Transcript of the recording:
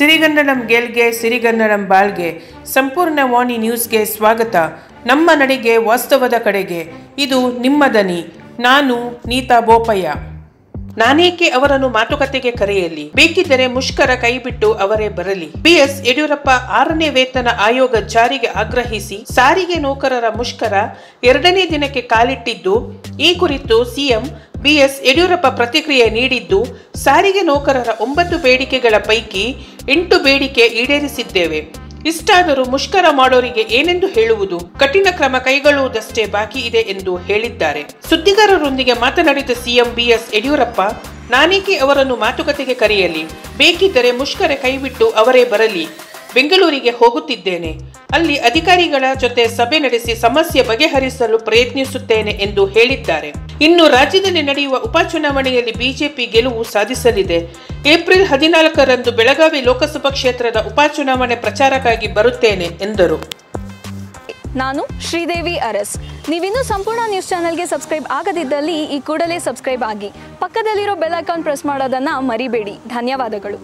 ಸಿರಿಗನ್ನಡಂ ಗೆಲ್ಗೆ ಸಿರಿಗನ್ನಡಂ ಬಾಳ್ಗೆ ಸಂಪೂರ್ಣ ವಾಣಿ ನ್ಯೂಸ್ಗೆ ಸ್ವಾಗತ ನಮ್ಮ ನಡೆಗೆ ವಾಸ್ತವದ ಕಡೆಗೆ ಇದು ನಿಮ್ಮ ದನಿ ನಾನು ನೀತಾ ಬೋಪಯ್ಯ ನಾನೇಕೆ ಅವರನ್ನು ಮಾತುಕತೆಗೆ ಕರೆಯಲಿ ಬೇಕಿದ್ದರೆ ಮುಷ್ಕರ ಕೈಬಿಟ್ಟು ಅವರೇ ಬರಲಿ ಬಿಎಸ್ ಯಡಿಯೂರಪ್ಪ ಆರನೇ ವೇತನ ಆಯೋಗ ಜಾರಿಗೆ ಆಗ್ರಹಿಸಿ ಸಾರಿಗೆ ನೌಕರರ ಮುಷ್ಕರ ಎರಡನೇ ದಿನಕ್ಕೆ ಕಾಲಿಟ್ಟಿದ್ದು ಈ ಕುರಿತು ಸಿಎಂ ಬಿಎಸ್ ಯಡಿಯೂರಪ್ಪ ಪ್ರತಿಕ್ರಿಯೆ ನೀಡಿದ್ದು ಸಾರಿಗೆ ನೌಕರರ ಒಂಬತ್ತು ಬೇಡಿಕೆಗಳ ಪೈಕಿ ಎಂಟು ಬೇಡಿಕೆ ಈಡೇರಿಸಿದ್ದೇವೆ ಇಷ್ಟಾದರೂ ಮುಷ್ಕರ ಮಾಡೋರಿಗೆ ಏನೆಂದು ಹೇಳುವುದು ಕಠಿಣ ಕ್ರಮ ಕೈಗೊಳ್ಳುವುದಷ್ಟೇ ಬಾಕಿ ಇದೆ ಎಂದು ಹೇಳಿದ್ದಾರೆ ಸುದ್ದಿಗಾರರೊಂದಿಗೆ ಮಾತನಾಡಿದ ಸಿಎಂ ಬಿಎಸ್ ಯಡಿಯೂರಪ್ಪ ನಾನೇಕೆ ಅವರನ್ನು ಮಾತುಕತೆಗೆ ಕರೆಯಲಿ ಬೇಕಿದ್ದರೆ ಮುಷ್ಕರ ಕೈಬಿಟ್ಟು ಅವರೇ ಬರಲಿ ಬೆಂಗಳೂರಿಗೆ ಹೋಗುತ್ತಿದ್ದೇನೆ ಅಲ್ಲಿ ಅಧಿಕಾರಿಗಳ ಜೊತೆ ಸಭೆ ನಡೆಸಿ ಸಮಸ್ಯೆ ಬಗೆಹರಿಸಲು ಪ್ರಯತ್ನಿಸುತ್ತೇನೆ ಎಂದು ಹೇಳಿದ್ದಾರೆ ಇನ್ನು ರಾಜ್ಯದಲ್ಲಿ ನಡೆಯುವ ಉಪಚುನಾವಣೆಯಲ್ಲಿ ಬಿಜೆಪಿ ಗೆಲುವು ಸಾಧಿಸಲಿದೆ ಏಪ್ರಿಲ್ ಹದಿನಾಲ್ಕರಂದು ಬೆಳಗಾವಿ ಲೋಕಸಭಾ ಕ್ಷೇತ್ರದ ಉಪಚುನಾವಣೆ ಪ್ರಚಾರಕ್ಕಾಗಿ ಬರುತ್ತೇನೆ ಎಂದರು ನಾನು ಶ್ರೀದೇವಿ ಅರಸ್ ನೀವಿನ್ನೂ ಸಂಪೂರ್ಣ ನ್ಯೂಸ್ ಚಾನೆಲ್ಗೆ ಸಬ್ಸ್ಕ್ರೈಬ್ ಆಗದಿದ್ದಲ್ಲಿ ಈ ಕೂಡಲೇ ಸಬ್ಸ್ಕ್ರೈಬ್ ಆಗಿ ಪಕ್ಕದಲ್ಲಿರೋ ಬೆಲ್ ಐಕಾನ್ ಪ್ರೆಸ್ ಮಾಡೋದನ್ನ ಮರಿಬೇಡಿ ಧನ್ಯವಾದಗಳು